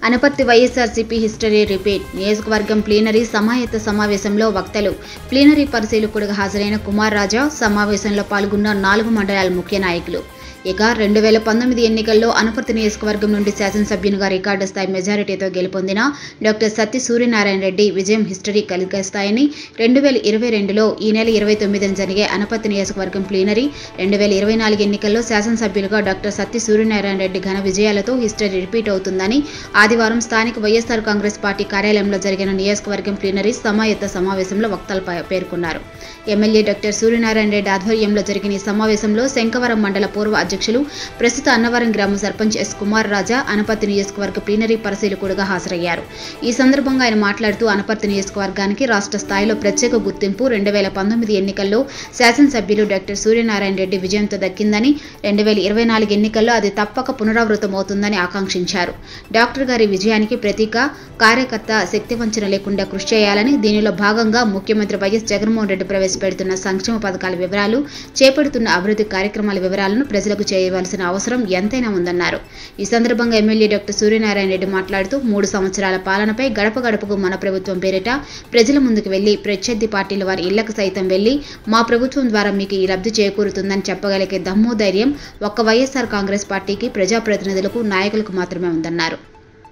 Anaparthi YSRCP history repeat నియోజకవర్గం plenary సమాయత్త సమావేశంలో వక్తలు ప్లీనరీ పరిశీలకుడిగా హాజరైన కుమార్ రాజా సమావేశంలో పాల్గొన్న నాలుగు మండలాల ముఖ్య నాయకులు ఇక రెండు వేల పంతొమ్మిది ఎన్నికల్లో అనపర్తి నియోజకవర్గం నుండి శాసనసభ్యునిగా రికార్డు స్థాయి మెజారిటీతో గెలుపొందిన డాక్టర్ సత్తి సూర్యనారాయణ రెడ్డి విజయం హిస్టరీ కలిగేస్తాయని రెండు వేల ఇరవై రెండులో ఈ నెల ఇరవై తొమ్మిదిన జరిగే అనపర్తి నియోజకవర్గం ప్లీనరీ రెండు వేల ఇరవై నాలుగు ఎన్నికల్లో శాసనసభ్యులుగా డాక్టర్ సత్తి సూర్యనారాయణ రెడ్డి ఘన విజయాలతో హిస్టరీ రిపీట్ అవుతుందని ఆదివారం స్థానిక వైఎస్ఆర్ కాంగ్రెస్ పార్టీ కార్యాలయంలో జరిగిన నియోజకవర్గం ప్లీనరీ సమాయత్త సమావేశంలో వక్తలు ప- పేర్కొన్నారు ఎమ్మెల్యే డాక్టర్ సూర్యనారాయణ రెడ్డి ఆధ్వర్యంలో జరిగిన ఈ సమావేశంలో శంకవరం మండల పూర్వ అధ్యక్షులు ప్రస్తుత అన్నవరం గ్రామ సర్పంచ్ ఎస్ కుమార్ రాజా అనపర్తి నియోజకవర్గ ప్లీనరీ పరిశీలకుడుగా హాజరయ్యారు ఈ సందర్భంగా ఆయన మాట్లాడుతూ అనపర్తి నియోజకవర్గానికి రాష్ట్ర స్థాయిలో ప్రత్యేక గుర్తింపు రెండు వేల పంతొమ్మిది ఎన్నికల్లో శాసనసభ్యులు డాక్టర్ సూర్యనారాయణ రెడ్డి విజయంతో దక్కిందని రెండు వేల ఇరవై నాలుగు ఎన్నికల్లో అది తప్పక పునరావృతమవుతుందని ఆకాంక్షించారు డాక్టర్ గారి విజయానికి ప్రతీక కార్యకర్త శక్తివంచన లేకుండా కృషి చేయాలని దీనిలో భాగంగా ముఖ్యమంత్రి వైఎస్ జగన్మోహన్ రెడ్డి ప్రవేశపెడుతున్న సంక్షేమ పథకాల వివరాలు చేపడుతున్న అభివృద్ధి కార్యక్రమాల వివరాలను ప్రజలకు చేయవలసిన అవసరం ఎంతైనా ఉందన్నారు ఈ సందర్భంగా ఎమ్మెల్యే డాక్టర్ సూర్యనారాయణ రెడ్డి మాట్లాడుతూ మూడు సంవత్సరాల పాలనపై గడప గడపకు మన ప్రభుత్వం పేరిట ప్రజల ముందుకు వెళ్లి ప్రత్యర్థి పార్టీల వారి ఇళ్లకు సైతం వెళ్లి మా ప్రభుత్వం ద్వారా మీకు ఈ లబ్ధి చేకూరుతుందని చెప్పగలిగే దమ్ము ధైర్యం ఒక్క వైఎస్ఆర్ కాంగ్రెస్ పార్టీకి ప్రజాప్రతినిధులకు నాయకులకు మాత్రమే ఉందన్నారు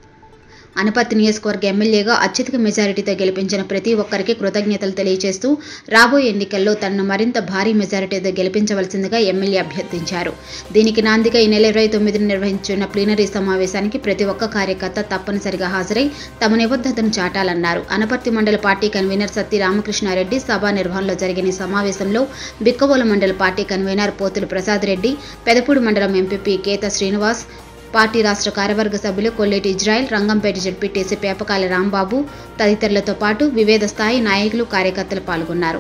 అనపర్తి నియోజకవర్గ ఎమ్మెల్యేగా అత్యధిక మెజారిటీతో గెలిపించిన ప్రతి ఒక్కరికి కృతజ్ఞతలు తెలియజేస్తూ రాబోయే ఎన్నికల్లో తనను మరింత భారీ మెజారిటీతో గెలిపించవలసిందిగా ఎమ్మెల్యే అభ్యర్థించారు దీనికి నాందిగా ఈ నెల ఇరవై తొమ్మిదిన నిర్వహించిన ప్లీనరీ సమావేశానికి ప్రతి ఒక్క కార్యకర్త తప్పనిసరిగా హాజరై తమ నిబద్ధతను చాటాలన్నారు అనపర్తి మండల పార్టీ కన్వీనర్ సత్తి రామకృష్ణారెడ్డి సభా నిర్వహణలో జరిగిన ఈ సమావేశంలో బిక్కవోలు మండల పార్టీ కన్వీనర్ పోతులు ప్రసాద్ రెడ్డి పెదపూడి మండలం ఎంపీపీ కేత శ్రీనివాస్ పార్టీ రాష్ట్ర కార్యవర్గ సభ్యులు కొల్లేటి ఇజ్రాయెల్ రంగంపేట జడ్పీటీసీ పేపకాల రాంబాబు తదితరులతో పాటు వివిధ స్థాయి నాయకులు కార్యకర్తలు పాల్గొన్నారు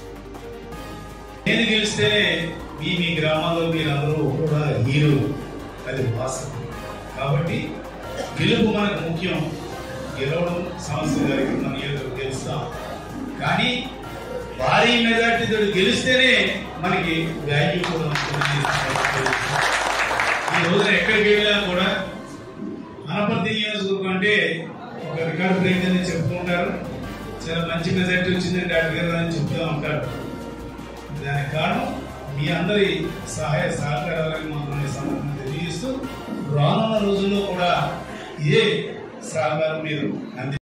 నేను గెలిస్తేనే మీ మీ గ్రామాల్లో మీరందరూ కూడా హీరో అది వాస్తవం కాబట్టి గెలుపు మనకు ముఖ్యం గెలవడం సమస్య జరిగి మన ఏదో గెలుస్తాం కానీ భారీ మెజార్టీతో గెలిస్తేనే మనకి వాల్యూ కూడా ఉంటుంది ఈ రోజున ఎక్కడికి వెళ్ళినా కూడా అనపర్తి నియోజకవర్గం అంటే ఒక రికార్డు బ్రేక్ అని చెప్పుకుంటారు చాలా మంచి మెజార్టీ వచ్చిందని డాక్టర్ గారు అని చెప్తూ ఉంటారు దానికి కారణం మీ అందరి సహాయ సహకారాలను మాత్రమే సమర్థన తెలియజేస్తూ రానున్న రోజుల్లో కూడా ఇదే సహకారం మీరు అంది